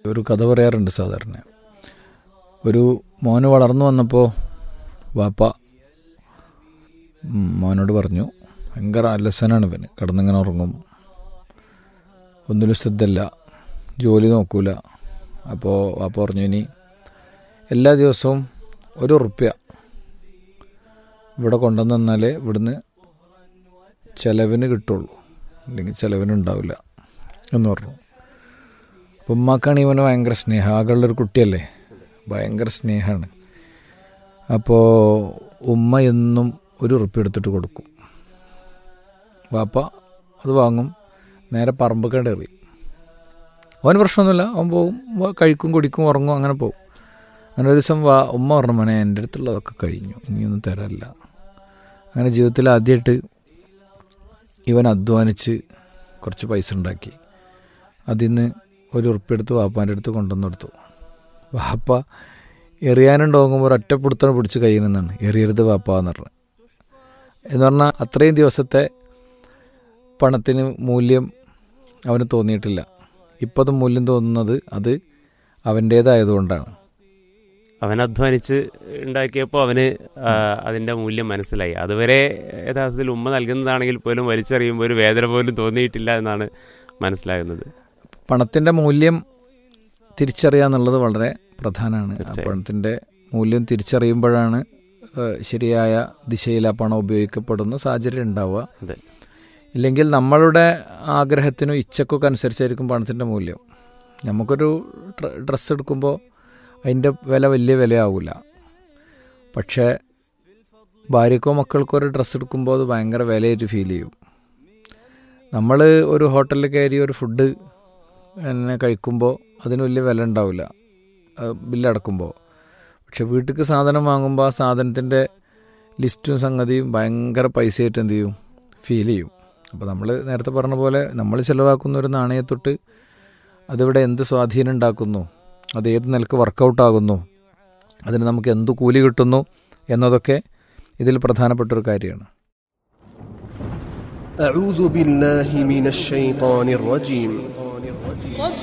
ഒരു കഥ പറയാറുണ്ട് സാധാരണ ഒരു മോന് വളർന്നു വന്നപ്പോൾ വാപ്പ ഉം, മോനോട് പറഞ്ഞു ഭയങ്കര അലസനാണ് ഇവന് കിടന്നിങ്ങനെ ഉറങ്ങും ഒന്നിലും ശ്രദ്ധയില്ല ജോലി നോക്കൂല അപ്പോൾ വാപ്പ പറഞ്ഞു ഇനി എല്ലാ ദിവസവും ഒരു ഉറുപ്യ ഇവിടെ കൊണ്ടുവന്ന് തന്നാലേ ഇവിടുന്ന് ചിലവിന് കിട്ടുള്ളൂ അല്ലെങ്കിൽ ചിലവിന് ഉണ്ടാവില്ല എന്ന് പറഞ്ഞു അപ്പം ഉമ്മാക്കാണ് ഇവന് ഭയങ്കര സ്നേഹം ആകെയുള്ളൊരു കുട്ടിയല്ലേ ഭയങ്കര സ്നേഹമാണ് അപ്പോൾ ഉമ്മ എന്നും ഒരു ഉറുപ്പ് എടുത്തിട്ട് കൊടുക്കും വാപ്പ അത് വാങ്ങും നേരെ പറമ്പൊക്കെ എറി അവന് പ്രശ്നമൊന്നുമില്ല അവൻ പോവും വ- കഴിക്കും കുടിക്കും ഉറങ്ങും അങ്ങനെ പോകും അങ്ങനെ ഒരു ദിവസം വാ ഉമ്മ പറഞ്ഞു മോനെ എൻ്റെ അടുത്തുള്ളതൊക്കെ കഴിഞ്ഞു ഇനിയൊന്നും തരാനില്ല അങ്ങനെ ജീവിതത്തിൽ ആദ്യമായിട്ട് ഇവൻ അധ്വാനിച്ച് കുറച്ച് പൈസ ഉണ്ടാക്കി അതിൽ നിന്ന് ഒരു ഉറുപ്പെടുത്ത് വാപ്പാൻ്റെ അടുത്ത് കൊണ്ടുവന്ന് കൊടുത്തു വാപ്പ എറിയാനുണ്ടോങ്ങുമ്പോൾ ഒരൊറ്റപ്പിടുത്തം പിടിച്ച് കയ്യിൽ നിന്നാണ് എറിയരുത് വാപ്പ എന്ന് പറഞ്ഞു എന്ന് പറഞ്ഞാൽ അത്രയും ദിവസത്തെ പണത്തിന് മൂല്യം അവന് തോന്നിയിട്ടില്ല ഇപ്പോൾ അത് മൂല്യം തോന്നുന്നത് അത് അവൻ്റേതായതുകൊണ്ടാണ് അവൻ അധ്വാനിച്ച് ഉണ്ടാക്കിയപ്പോൾ അവന് ആ, അതിന്റെ മൂല്യം മനസ്സിലായി അതുവരെ യഥാർത്ഥത്തിൽ ഉമ്മ നൽകുന്നതാണെങ്കിൽ പോലും വലിച്ചെറിയുമ്പോൾ ഒരു വേദന പോലും തോന്നിയിട്ടില്ല എന്നാണ് മനസ്സിലാകുന്നത് പണത്തിൻ്റെ മൂല്യം തിരിച്ചറിയുക എന്നുള്ളത് വളരെ പ്രധാനമാണ് ആ തീർച്ചയായും. പണത്തിൻ്റെ മൂല്യം തിരിച്ചറിയുമ്പോഴാണ് ഏഹ്, ശരിയായ ദിശയിൽ ആ പണം ഉപയോഗിക്കപ്പെടുന്ന സാഹചര്യം ഉണ്ടാവുക അതെ ഇല്ലെങ്കിൽ നമ്മളുടെ ആഗ്രഹത്തിനും ഇച്ഛക്കൊക്കെ അനുസരിച്ചായിരിക്കും പണത്തിൻ്റെ മൂല്യം നമുക്കൊരു ഡ്ര- ഡ്രസ്സ് എടുക്കുമ്പോൾ അതിൻ്റെ വില വലിയ വിലയാവില്ല പക്ഷേ ഭാര്യക്കോ മക്കൾക്കോ ഒരു ഡ്രസ്സ് എടുക്കുമ്പോൾ അത് ഭയങ്കര വിലയായിട്ട് ഫീൽ ചെയ്യും നമ്മൾ ഒരു ഹോട്ടലിൽ കയറി ഒരു ഫുഡ് എന്നെ കഴിക്കുമ്പോൾ അതിന് വലിയ വില ഉണ്ടാവില്ല അത് ബില്ലടക്കുമ്പോൾ പക്ഷെ വീട്ടിലേക്ക് സാധനം വാങ്ങുമ്പോൾ ആ സാധനത്തിൻ്റെ ലിസ്റ്റും സംഗതിയും ഭയങ്കര പൈസയായിട്ട് എന്ത് ചെയ്യും ഫീൽ ചെയ്യും അപ്പോൾ നമ്മൾ നേരത്തെ പറഞ്ഞ പോലെ നമ്മൾ ചിലവാക്കുന്ന ഒരു നാണയത്തൊട്ട് അതിവിടെ എന്ത് സ്വാധീനം ഉണ്ടാക്കുന്നു അത് ഏത് നിലക്ക് വർക്കൗട്ട് ആകുന്നു അതിന് നമുക്ക് എന്ത് കൂലി കിട്ടുന്നു എന്നതൊക്കെ ഇതിൽ പ്രധാനപ്പെട്ട ഒരു കാര്യമാണ് أعوذ بالله من الشيطان الرجيم